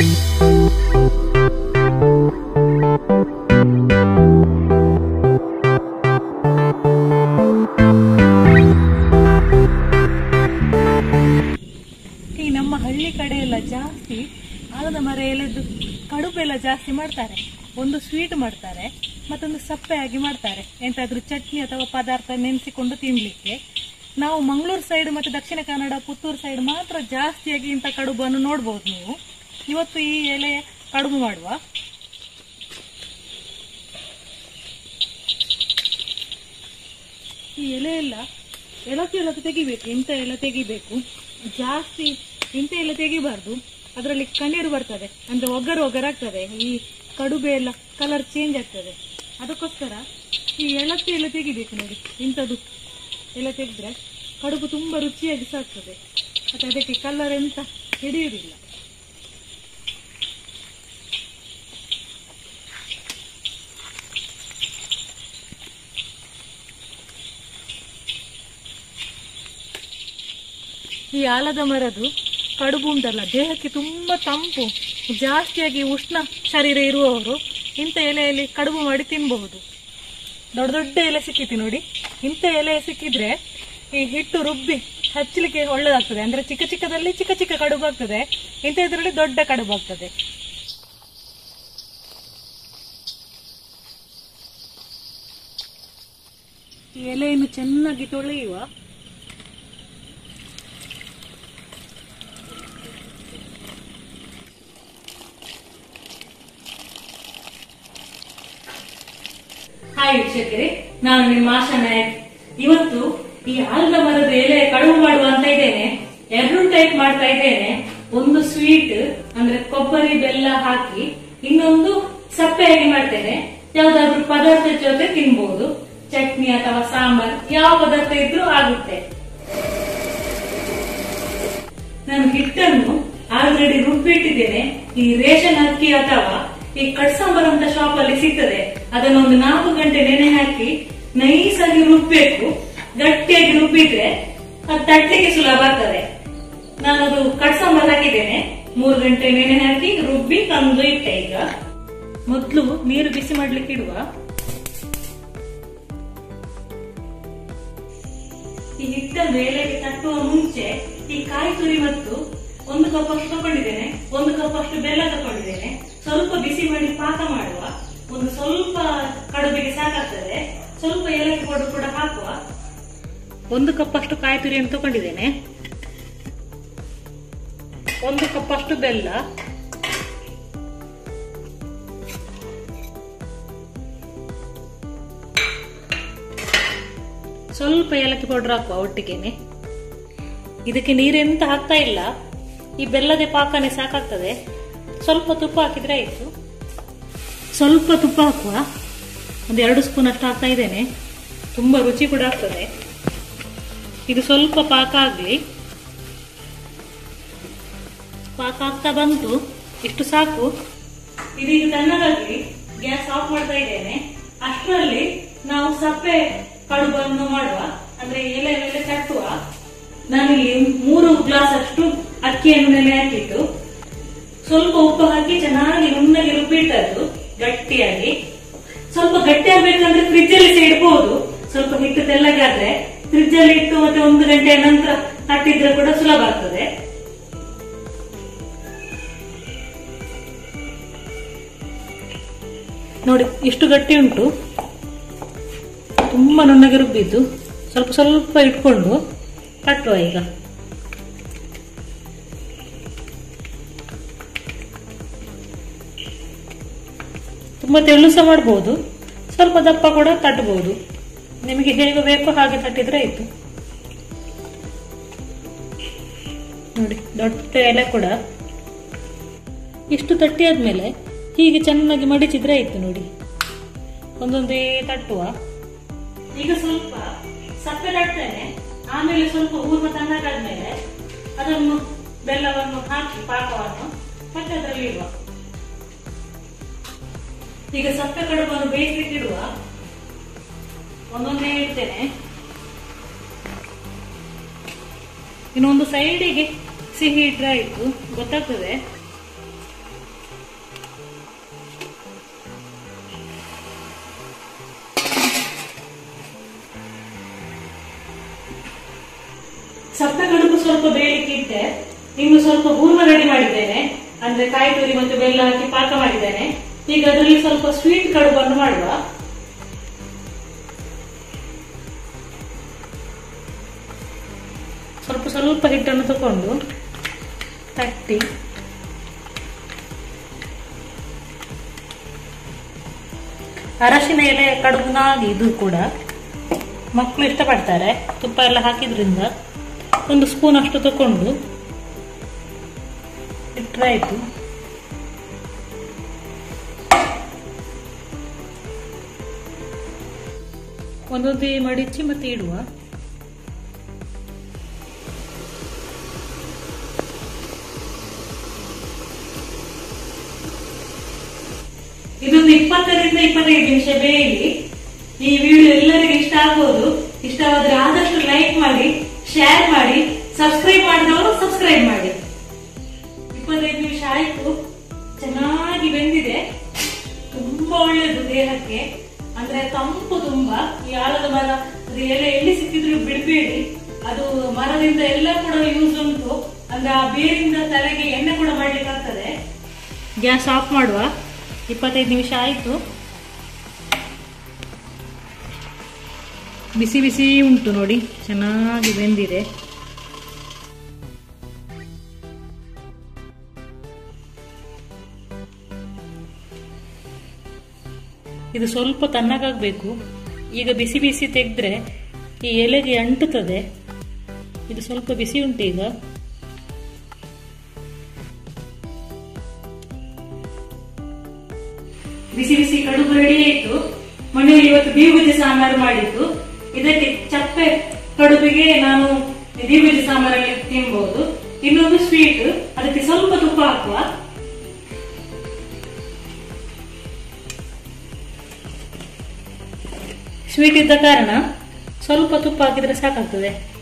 ಈ ನಮ್ಮ ಹಳ್ಳಿ ಕಡೆ ಎಲ್ಲ ಜಾಸ್ತಿ ಆಲದ ಮರ ಎಲೆದು ಕಡುಬು ಎಲ್ಲ ಜಾಸ್ತಿ ಮಾಡ್ತಾರೆ ಒಂದು ಸ್ವೀಟ್ ಮಾಡ್ತಾರೆ ಮತ್ತೊಂದು ಸಪ್ಪೆಯಾಗಿ ಮಾಡ್ತಾರೆ ಎಂತಾದ್ರೂ ಚಟ್ನಿ ಅಥವಾ ಪದಾರ್ಥ ನೆನೆಸಿಕೊಂಡು ತಿನ್ಲಿಕ್ಕೆ ನಾವು ಮಂಗಳೂರು ಸೈಡ್ ಮತ್ತು ದಕ್ಷಿಣ ಕನ್ನಡ ಪುತ್ತೂರು ಸೈಡ್ ಮಾತ್ರ ಜಾಸ್ತಿಯಾಗಿ ಇಂಥ ಕಡುಬನ್ನು ನೋಡ್ಬೋದು ನೀವು ಇವತ್ತು ಈ ಎಲೆ ಕಡುಬು ಮಾಡುವ ಈ ಎಲೆ ಎಲ್ಲ ಎಳಕು ಎಳಕು ತೆಗಿಬೇಕು ಇಂಥ ಎಲೆ ತೆಗಿಬೇಕು ಜಾಸ್ತಿ ಇಂಥ ಎಲೆ ತೆಗಿಬಾರ್ದು ಅದರಲ್ಲಿ ಕಣ್ಣೀರು ಬರ್ತದೆ ಅಂದ್ರೆ ಒಗ್ಗರು ಒಗ್ಗರಾಗ್ತದೆ ಈ ಕಡುಬೆ ಎಲ್ಲ ಕಲರ್ ಚೇಂಜ್ ಆಗ್ತದೆ ಅದಕ್ಕೋಸ್ಕರ ಈ ಎಳತ್ತು ಎಲ್ಲ ತೆಗಿಬೇಕು ನೋಡಿ ಇಂಥದ್ದು ಎಲ್ಲ ತೆಗೆದ್ರೆ ಕಡುಬು ತುಂಬಾ ರುಚಿಯಾಗಿ ಸಾಕ್ತದೆ ಮತ್ತೆ ಅದಕ್ಕೆ ಕಲರ್ ಎಂತ ಹಿಡಿಯುವುದಿಲ್ಲ ಈ ಆಲದ ಮರದು ಕಡುಬು ಉಂಟಲ್ಲ ದೇಹಕ್ಕೆ ತುಂಬಾ ತಂಪು ಜಾಸ್ತಿಯಾಗಿ ಉಷ್ಣ ಶರೀರ ಇರುವವರು ಇಂಥ ಎಲೆಯಲ್ಲಿ ಕಡುಬು ಮಾಡಿ ತಿನ್ನಬಹುದು ದೊಡ್ಡ ದೊಡ್ಡ ಎಲೆ ಸಿಕ್ಕಿತಿ ನೋಡಿ ಇಂಥ ಎಲೆ ಸಿಕ್ಕಿದ್ರೆ ಈ ಹಿಟ್ಟು ರುಬ್ಬಿ ಹಚ್ಚಲಿಕ್ಕೆ ಒಳ್ಳೆದಾಗ್ತದೆ ಅಂದ್ರೆ ಚಿಕ್ಕ ಚಿಕ್ಕದಲ್ಲಿ ಚಿಕ್ಕ ಚಿಕ್ಕ ಕಡುಬು ಆಗ್ತದೆ ಇಂಥ ಇದರಲ್ಲಿ ದೊಡ್ಡ ಕಡುಬು ಆಗ್ತದೆ ಈ ಎಲೆಯನ್ನು ಚೆನ್ನಾಗಿ ತೊಳೆಯುವ ಹಾಯ್ ವೀಕ್ಷಕರೇ ನಾನು ನಿಮ್ಮ ಆಶಾ ನಾಯಕ್ ಇವತ್ತು ಈ ಆಲದ ಮರದ ಎಲೆ ಕಡುಬು ಮಾಡುವ ಅಂತ ಇದ್ದೇನೆ ಎರಡು ಟೈಪ್ ಮಾಡ್ತಾ ಇದ್ದೇನೆ ಒಂದು ಸ್ವೀಟ್ ಅಂದ್ರೆ ಕೊಬ್ಬರಿ ಬೆಲ್ಲ ಹಾಕಿ ಇನ್ನೊಂದು ಸಪ್ಪೆಯಾಗಿ ಮಾಡ್ತೇನೆ ಯಾವ್ದಾದ್ರು ಪದಾರ್ಥ ಜೊತೆ ತಿನ್ಬಹುದು ಚಟ್ನಿ ಅಥವಾ ಸಾಂಬಾರ್ ಯಾವ ಪದಾರ್ಥ ಇದ್ರೂ ಆಗುತ್ತೆ ನಾನು ಹಿಟ್ಟನ್ನು ಆಲ್ರೆಡಿ ರುಬ್ಬಿಟ್ಟಿದ್ದೇನೆ ಈ ರೇಷನ್ ಅಕ್ಕಿ ಅಥವಾ ಈ ಕಟ್ಸಾಂಬರ್ ಅಂತ ಶಾಪ್ ಅಲ್ಲಿ ಸಿಗ್ತದೆ ಅದನ್ನ ಒಂದು ನಾಲ್ಕು ಗಂಟೆ ನೆನೆ ಹಾಕಿ ನೈಸ್ ಆಗಿ ರುಬ್ಬೇಕು ಗಟ್ಟಿಯಾಗಿ ರುಬ್ಬಿದ್ರೆ ಅದು ತಟ್ಟಲಿಕ್ಕೆ ಸುಲಭ ಆಗ್ತದೆ ನಾನು ಅದು ಕಟ್ಸಾಂಬರ್ ಹಾಕಿದ್ದೇನೆ ಮೂರು ಗಂಟೆ ನೆನೆ ಹಾಕಿ ರುಬ್ಬಿ ತಂದು ಇಟ್ಟೆ ಈಗ ಮೊದ್ಲು ನೀರು ಬಿಸಿ ಮಾಡ್ಲಿಕ್ಕೆ ಇಡುವ ಈ ಹಿಟ್ಟ ಮೇಲೆ ತಟ್ಟುವ ಮುಂಚೆ ಈ ಕಾಯಿ ತುರಿ ಮತ್ತು ಒಂದು ಕಪ್ ಅಷ್ಟು ತಗೊಂಡಿದ್ದೇನೆ ಒಂದು ಕಪ್ ಅಷ್ಟು ಬೆಲ್ಲ ತಗೊಂಡಿದ್ದೇನೆ ಸ್ವಲ್ಪ ಬಿಸಿ ಮಾಡಿ ಪಾಕ ಮಾಡುವ ಒಂದು ಸ್ವಲ್ಪ ಕಡುಬಿಗೆ ಸಾಕಾಗ್ತದೆ ಸ್ವಲ್ಪ ಏಲಕ್ಕಿ ಪೌಡರ್ ಕೂಡ ಹಾಕುವ ಒಂದು ಕಪ್ ಅಷ್ಟು ಕಾಯಿ ತುರಿಯನ್ನು ತಗೊಂಡಿದ್ದೇನೆ ಒಂದು ಕಪ್ ಅಷ್ಟು ಬೆಲ್ಲ ಸ್ವಲ್ಪ ಏಲಕ್ಕಿ ಪೌಡರ್ ಹಾಕುವ ಒಟ್ಟಿಗೆನೆ ಇದಕ್ಕೆ ನೀರೆಂತ ಹಾಕ್ತಾ ಇಲ್ಲ ಈ ಬೆಲ್ಲದ ಪಾಕನೆ ಸಾಕಾಗ್ತದೆ ಸ್ವಲ್ಪ ತುಪ್ಪ ಹಾಕಿದ್ರೆ ಆಯ್ತು ಸ್ವಲ್ಪ ತುಪ್ಪ ಹಾಕುವ ಒಂದು ಎರಡು ಸ್ಪೂನ್ ಅಷ್ಟು ಹಾಕ್ತಾ ಇದ್ದೇನೆ ತುಂಬಾ ರುಚಿ ಕೂಡ ಆಗ್ತದೆ ಇದು ಸ್ವಲ್ಪ ಪಾಕ ಆಗಲಿ ಪಾಕ ಆಗ್ತಾ ಬಂತು ಇಷ್ಟು ಸಾಕು ಇದೀಗ ತಣ್ಣಗಾಗಿ ಗ್ಯಾಸ್ ಆಫ್ ಮಾಡ್ತಾ ಇದ್ದೇನೆ ಅಷ್ಟರಲ್ಲಿ ನಾವು ಸಪ್ಪೆ ಕಡುಬನ್ನು ಮಾಡುವ ಅಂದ್ರೆ ಎಲೆ ಮೇಲೆ ತಟ್ಟುವ ನಾನಿಲ್ಲಿ ಮೂರು ಗ್ಲಾಸ್ ಅಷ್ಟು ಅಕ್ಕಿಯನ್ನು ನೆನೆ ಹಾಕಿಟ್ಟು ಸ್ವಲ್ಪ ಉಪ್ಪು ಹಾಕಿ ಚೆನ್ನಾಗಿ ನುಣ್ಣಗೆ ರುಬ್ಬಿಟ್ಟದ್ದು ಗಟ್ಟಿಯಾಗಿ ಸ್ವಲ್ಪ ಗಟ್ಟಿ ಆಗ್ಬೇಕಂದ್ರೆ ಫ್ರಿಜ್ ಅಲ್ಲಿ ಸಹ ಇಡ್ಬೋದು ಸ್ವಲ್ಪ ಹಿಟ್ಟು ತೆಳ್ಳಗಾದ್ರೆ ಫ್ರಿಜ್ ಅಲ್ಲಿ ಇಟ್ಟು ಮತ್ತೆ ಒಂದು ಗಂಟೆಯ ನಂತರ ತಟ್ಟಿದ್ರೆ ಕೂಡ ಸುಲಭ ಆಗ್ತದೆ ನೋಡಿ ಇಷ್ಟು ಗಟ್ಟಿ ಉಂಟು ತುಂಬಾ ನುಣ್ಣಗೆ ರುಬ್ಬಿದ್ದು ಸ್ವಲ್ಪ ಸ್ವಲ್ಪ ಇಟ್ಕೊಂಡು ಕಟ್ಟುವ ಈಗ ತುಂಬಾ ತೆಳ್ಳು ಸಹ ಮಾಡ್ಬೋದು ಸ್ವಲ್ಪ ದಪ್ಪ ಕೂಡ ತಟ್ಟಬಹುದು ನಿಮಗೆ ಹೇಗೆ ಬೇಕೋ ಹಾಗೆ ತಟ್ಟಿದ್ರೆ ಆಯ್ತು ನೋಡಿ ದೊಡ್ಡ ಎಲೆ ಕೂಡ ಇಷ್ಟು ತಟ್ಟಿ ಆದ್ಮೇಲೆ ಹೀಗೆ ಚೆನ್ನಾಗಿ ಮಡಿಚಿದ್ರೆ ಆಯ್ತು ನೋಡಿ ಒಂದೊಂದೇ ತಟ್ಟುವ ಈಗ ಸ್ವಲ್ಪ ಸಪ್ಪೆ ತಟ್ಟೇನೆ ಆಮೇಲೆ ಸ್ವಲ್ಪ ಊರ್ವ ತಣ್ಣಗಾದ್ಮೇಲೆ ಅದನ್ನು ಬೆಲ್ಲವನ್ನು ಹಾಕಿ ಪಾಕವನ್ನು ಮತ್ತೆ ಅದರಲ್ಲಿ ಇಡುವ ಈಗ ಸಪ್ಪೆ ಕಡುಬನ್ನು ಬೇಯಿಸ್ಲಿಕ್ಕೆ ಇಡುವ ಒಂದೊಂದೇ ಇಡ್ತೇನೆ ಇನ್ನೊಂದು ಸೈಡಿಗೆ ಸಿಹಿ ಇಟ್ರೆ ಆಯ್ತು ಗೊತ್ತಾಗ್ತದೆ ಸ್ವಲ್ಪ ಬೇಯಲಿಕ್ಕೆ ಇಟ್ಟೆ ಇನ್ನು ಸ್ವಲ್ಪ ಹೂರ್ಣ ರೆಡಿ ಮಾಡಿದ್ದೇನೆ ಅಂದ್ರೆ ಕಾಯಿ ತುರಿ ಮತ್ತು ಬೆಲ್ಲ ಹಾಕಿ ಪಾಕ ಮಾಡಿದ್ದೇನೆ ಈಗ ಅದರಲ್ಲಿ ಸ್ವಲ್ಪ ಸ್ವೀಟ್ ಕಡುಬನ್ನು ಮಾಡುವ ಸ್ವಲ್ಪ ಸ್ವಲ್ಪ ಹಿಟ್ಟನ್ನು ತಕೊಂಡು ತಟ್ಟಿ ಅರಶಿನ ಎಲೆ ಕಡುಬುನಾಗಿ ಇದು ಕೂಡ ಮಕ್ಕಳು ಇಷ್ಟಪಡ್ತಾರೆ ತುಪ್ಪ ಎಲ್ಲ ಹಾಕಿದ್ರಿಂದ ಒಂದು ಸ್ಪೂನ್ ಅಷ್ಟು ತಕೊಂಡು ಇಟ್ಟರೆ ಆಯ್ತು ಒಂದೊಂದೇ ಮಡಿಚಿ ಮತ್ತೆ ಇಡುವ ಇದೊಂದು ಇಪ್ಪತ್ತರಿಂದ ಇಪ್ಪತ್ತೈದು ನಿಮಿಷ ಬೇಯಲಿ ಈ ವಿಡಿಯೋ ಎಲ್ಲರಿಗೂ ಇಷ್ಟ ಆಗ್ಬೋದು ಇಷ್ಟವಾದ್ರೆ ಆದಷ್ಟು ಲೈಕ್ ಮಾಡಿ ಶೇರ್ ಮಾಡಿ ಸಬ್ಸ್ಕ್ರೈಬ್ ಮಾಡಿದವರು ಸಬ್ಸ್ಕ್ರೈಬ್ ಮಾಡಿ ಇಪ್ಪತ್ತೈದು ನಿಮಿಷ ಆಯ್ತು ಚೆನ್ನಾಗಿ ಬೆಂದಿದೆ ತುಂಬಾ ಒಳ್ಳೆಯದು ದೇಹಕ್ಕೆ ಅಂದ್ರೆ ತಂಪು ತುಂಬಾ ಈ ಆಲದ ಮರ ಅದು ಎಲೆ ಎಲ್ಲಿ ಸಿಕ್ಕಿದ್ರು ಬಿಡಬೇಡಿ ಅದು ಮರದಿಂದ ಎಲ್ಲ ಕೂಡ ಯೂಸ್ ಉಂಟು ಅಂದ್ರೆ ಆ ಬೇರಿಂದ ತಲೆಗೆ ಎಣ್ಣೆ ಕೂಡ ಮಾಡ್ಲಿಕ್ಕೆ ಆಗ್ತದೆ ಗ್ಯಾಸ್ ಆಫ್ ಮಾಡುವ ಇಪ್ಪತ್ತೈದು ನಿಮಿಷ ಆಯ್ತು ಬಿಸಿ ಬಿಸಿ ಉಂಟು ನೋಡಿ ಚೆನ್ನಾಗಿ ಬೆಂದಿದೆ ಇದು ಸ್ವಲ್ಪ ತಣ್ಣಗಾಗಬೇಕು ಈಗ ಬಿಸಿ ಬಿಸಿ ತೆಗೆದ್ರೆ ಈ ಎಲೆಗೆ ಅಂಟುತ್ತದೆ ಇದು ಸ್ವಲ್ಪ ಬಿಸಿ ಉಂಟು ಈಗ ಬಿಸಿ ಬಿಸಿ ಕಡುಬು ರೆಡಿ ಆಯ್ತು ಮನೆಯಲ್ಲಿ ಇವತ್ತು ಬೀಗುಜಿ ಸಾಂಬಾರು ಮಾಡಿದ್ದು ಇದಕ್ಕೆ ಚಪ್ಪೆ ಕಡುಬಿಗೆ ನಾನು ಬೀಗುಜಿ ಸಾಂಬಾರಲ್ಲಿ ತಿನ್ಬಹುದು ಇನ್ನೊಂದು ಸ್ವೀಟ್ ಅದಕ್ಕೆ ಸ್ವಲ್ಪ ತುಪ್ಪ ಹಾಕುವ ಸ್ವೀಟ್ ಇದ್ದ ಕಾರಣ ಸ್ವಲ್ಪ ತುಪ್ಪ ಹಾಕಿದ್ರೆ ಸಾಕಾಗ್ತದೆ